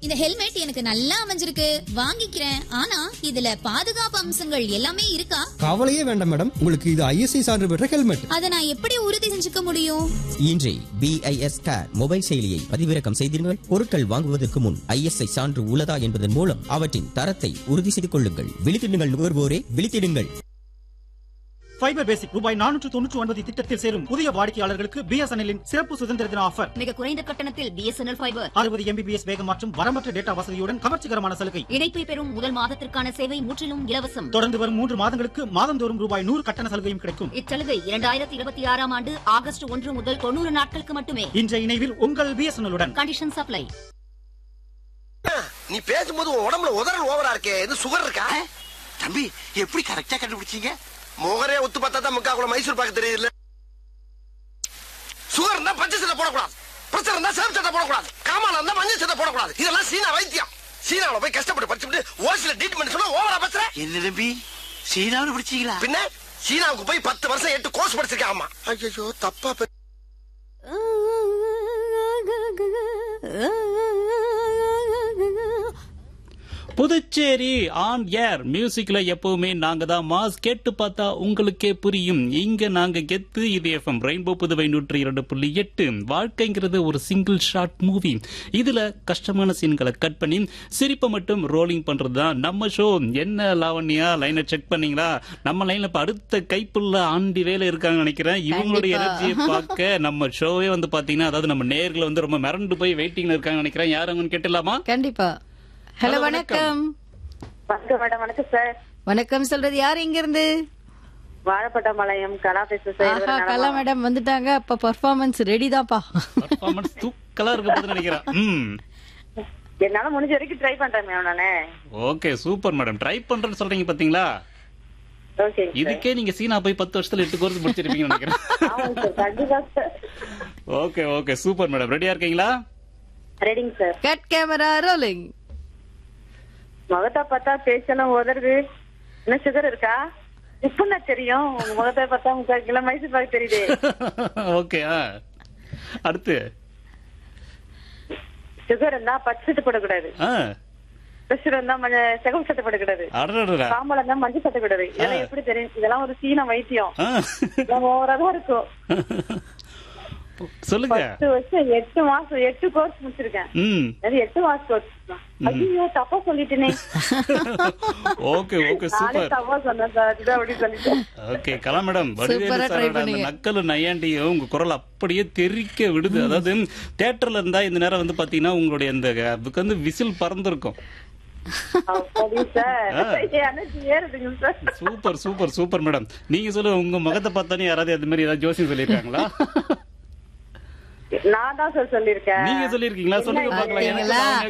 இந்த ஹெல்மெட் எனக்கு நல்லா அமைஞ்சிருக்கு வாங்கிக்கிறேன் ஆனா இதுல பாதுகாப்பு அம்சங்கள் எல்லாமே இருக்கா கவலையே வேண்டாம் மேடம் உங்களுக்கு இது ஐஎஸ்ஐ சான்று பெற்ற ஹெல்மெட் அத நான் எப்படி உறுதி செஞ்சுக்க முடியும் இன்றே பிஐஎஸ் ஸ்டார் மொபைல் செயலியை பதிவிறக்கம் செய்தீர்கள் பொருட்கள் வாங்குவதற்கு முன் ஐஎஸ்ஐ சான்று உள்ளதா என்பதன் மூலம் அவற்றின் தரத்தை உறுதி செய்து கொள்ளுங்கள் விழித்திடுங்கள் நுகர்வோரே விழித்திடுங்கள் ஃபைபர் பேசிக் ரூபாய் நானூற்று தொண்ணூற்று ஒன்பது திட்டத்தில் சேரும் புதிய வாடிக்கையாளர்களுக்கு பிஎஸ்என்எல்லின் சிறப்பு சுதந்திர தின ஆஃபர் மிக குறைந்த கட்டணத்தில் பிஎஸ்என்எல் ஃபைபர் அறுபது எம்பிபிஎஸ் வேகம் மற்றும் வரம்பற்ற டேட்டா வசதியுடன் கவர்ச்சிகரமான சலுகை இணைப்பை பெறும் முதல் மாதத்திற்கான சேவை முற்றிலும் இலவசம் தொடர்ந்து வரும் மூன்று மாதங்களுக்கு மாதந்தோறும் ரூபாய் நூறு கட்டண சலுகையும் கிடைக்கும் இச்சலுகை இரண்டாயிரத்தி இருபத்தி ஆறாம் ஆண்டு ஆகஸ்ட் ஒன்று முதல் தொண்ணூறு நாட்களுக்கு மட்டுமே இன்றைய இணைவில் உங்கள் பிஎஸ்என்எல்லுடன் கண்டிஷன் சப்ளை நீ பேசும்போது உன் உடம்புல உதறல் ஓவரா இருக்கே எது சுகர் இருக்கா தம்பி எப்படி கரெக்டா கண்டுபிடிச்சீங்க முகரே ஒத்து பார்த்தா தான் முக்கா கூட மைசூர் பாக்க தெரியுதுல்ல சுகர் இருந்தா பச்சை சட்டை போடக்கூடாது பிரச்சனை இருந்தா சேவ் சட்டை போடக்கூடாது காமால இருந்தா மஞ்சள் சட்டை போடக்கூடாது இதெல்லாம் சீனா வைத்தியம் சீனாவுல போய் கஷ்டப்பட்டு படிச்சுட்டு ஓசில ட்ரீட்மெண்ட் சொன்னா ஓவரா பேசுற என்ன தம்பி சீனாவில் பிடிச்சீங்களா பின்ன சீனாவுக்கு போய் பத்து வருஷம் எட்டு கோர்ஸ் படிச்சிருக்கேன் ஆமா ஐயோ தப்பா பே- புதுச்சேரி ஆன் ஏர் மியூசிக்ல எப்பவுமே நாங்க தான் மாஸ் கேட்டு பார்த்தா உங்களுக்கே புரியும் இங்க நாங்க கெத்து இது எஃப்எம் ரெயின்போ புதுவை நூற்றி இரண்டு புள்ளி எட்டு வாழ்க்கைங்கிறது ஒரு சிங்கிள் ஷாட் மூவி இதுல கஷ்டமான சீன்களை கட் பண்ணி சிரிப்பை மட்டும் ரோலிங் பண்றது தான் நம்ம ஷோ என்ன லாவண்யா லைனை செக் பண்ணீங்களா நம்ம லைன்ல இப்ப அடுத்த கைப்புள்ள ஆண்டி வேலை இருக்காங்கன்னு நினைக்கிறேன் இவங்களுடைய கண்டிப்பா. எனர்ஜியை பார்க்க நம்ம ஷோவே வந்து பாத்தீங்கன்னா அதாவது நம்ம நேர்களை வந்து ரொம்ப மிரண்டு போய் வெயிட்டிங்ல இருக்காங்கன்னு நினைக்கிறேன் யாருங்கன்னு கேட்டலாமா கண்டிப்பா ஹலோ Hello, வணக்கம் வணக்கம் மேடம் வணக்கம் சார் வணக்கம் சொல்றது யார் இங்க இருந்து வாழப்பட்டம்பாளையம் கலா பேசுறேன் சார் ஆஹா கலா மேடம் வந்துட்டாங்க அப்ப பர்ஃபார்மன்ஸ் ரெடி தான்ப்பா பர்ஃபார்மன்ஸ் தூக்கலா இருக்க போது நினைக்கிறேன் ம் என்னால முடிஞ்ச வரைக்கும் ட்ரை பண்றேன் மேம் நானு ஓகே சூப்பர் மேடம் ட்ரை பண்றேன்னு சொல்றீங்க பாத்தீங்களா ஓகே இதுக்கே நீங்க சீனா போய் பத்து வருஷத்துல எட்டு கோர்ஸ் முடிச்சிருப்பீங்கன்னு நினைக்கிறேன் ஆமாங்க சார் கண்டிப்பா sir okay okay super madam ரெடியா இருக்கீங்களா ரெடிங்க சார் கட் கேமரா ரோலிங் முகத்தை பார்த்தா பேச்செல்லாம் உதறுது என்ன சுகர் இருக்கா இப்ப தெரியும் உங்க முகத்தை பார்த்தா உங்க கிலோ மைசூர் பாக்கு தெரியுது ஓகே ஆ அடுத்து சுகர் இருந்தா பச்சை சட்டை போடக்கூடாது ஆ பிரஷர் இருந்தா மஞ்சள் சிகப்பு சட்டை போடக்கூடாது அடடடா காம்பல் இருந்தா மஞ்சள் சட்டை கூடாது இதெல்லாம் எப்படி தெரியும் இதெல்லாம் ஒரு சீன வைத்தியம் ஆ. இதெல்லாம் ஓவரா தான் இருக்கும் சொல்லுங்க பத்து வருஷம் எட்டு மாசம் எட்டு கோர்ஸ் முடிச்சிருக்கேன் ம் அது எட்டு மாசம் கோர்ஸ் ஐயோ தப்பா சொல்லிட்டேனே ஓகே ஓகே நானே சூப்பர் தப்பா சொன்னேன் சார் அதுதான் அப்படி சொல்லிட்டேன் ஓகே கலா மேடம் வடிவேலு சூப்பரா try சாரோட அந்த பண்ணீங்க. நக்கலு நையாண்டியும் உங்க குரல் அப்படியே தெறிக்க விடுது அதாவது தியேட்டர்ல இருந்தா இந்த நேரம் வந்து பாத்தீங்கன்னா உங்களுடைய இந்த அதுக்கு வந்து விசில் பறந்திருக்கும் அப்படி சார் ஆ. எனர்ஜி ஏறுதுங்க sir super super super madam நீங்க சொல்லுங்க உங்க முகத்தை பார்த்தானே யாராவது அந்த மாதிரி ஏதாவது ஜோசியம் சொல்லியிருக்காங்களா நான் தான் சார் சொல்லியிருக்கேன் நீங்க சொல்லியிருக்கீங்களா சொல்லுங்க என்ன பார்க்கலாம் எனக்கு பாத்தீங்களா? நான்